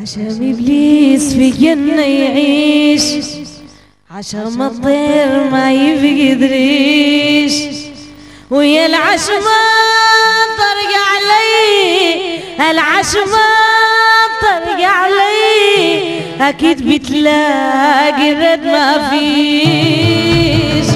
عشان ابليس في جنة يعيش عشان ما الطير ما يفقد ريش ويا العشمة طرق علي العشمة طرق علي اكيد بتلاقي رد ما فيش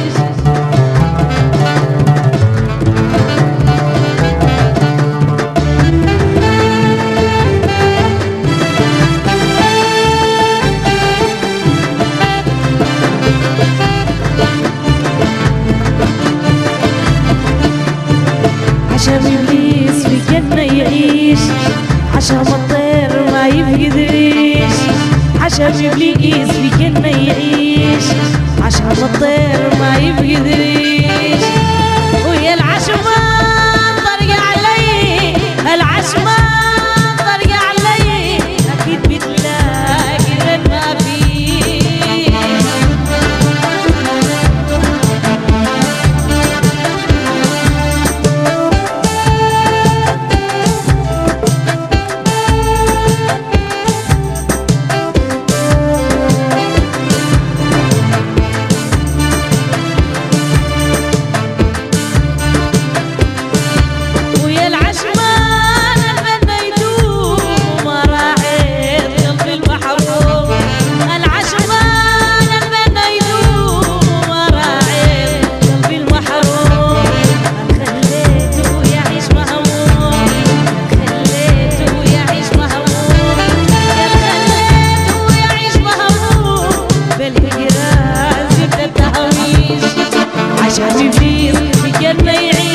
عشان ابليس في جنة يعيش عشان ما الطير ما يفقد ريش عشان ابليس في جنة يعيش عشان ما الطير ما يفقد ريش ويا العشمة طرق علي العشمة طرق علي اكيد بتلاقي رد ما فيه ويا العشمان الفن يدوم وما راعيت قلبي المحروم العشمان الفن يدوم وما راعيت قلبي المحروم خليته يعيش مهموم خليته يعيش مهموم خليته يعيش مهموم بالهجرة زبدة التهويش عشان يفيض في جنة يعيش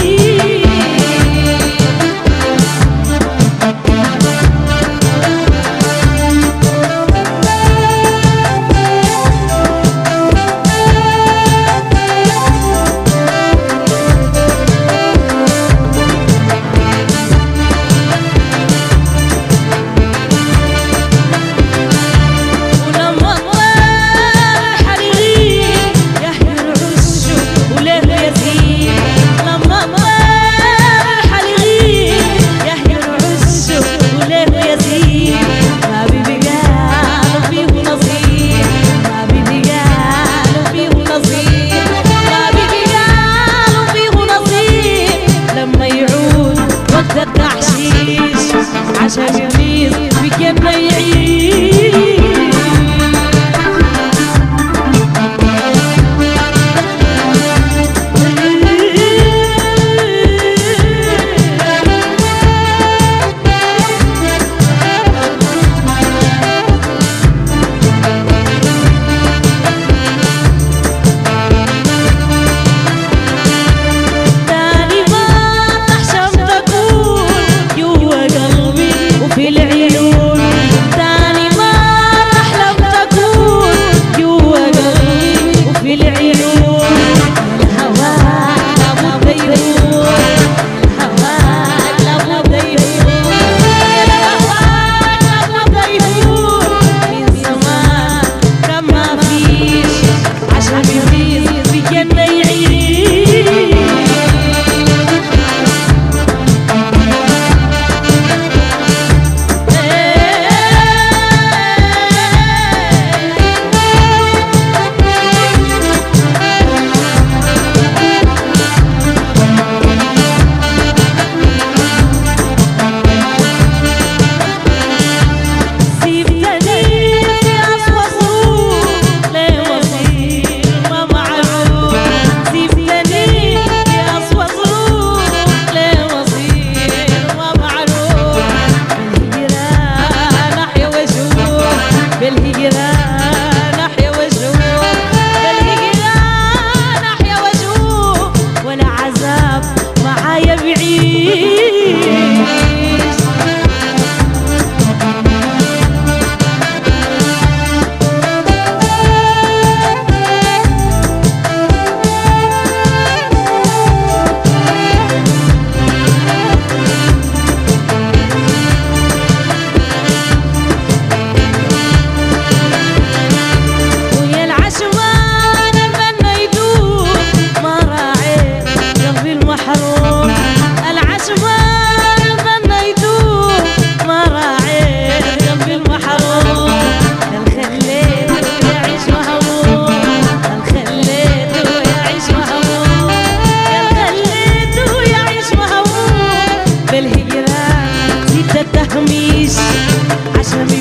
ولما الطير حريق يحمل عشه وله يزيد لما الطير حريق يحمل عشه وله يزيد ما بيبقى فيه نصيب ما بيبقى فيه نصيب ما بيبقى فيه نصيب لما يعود وقت التحشيش عشان يميز في جنة يعيش تاني ما تحشم تكون جوا قلبي وفي العيون تاني عشان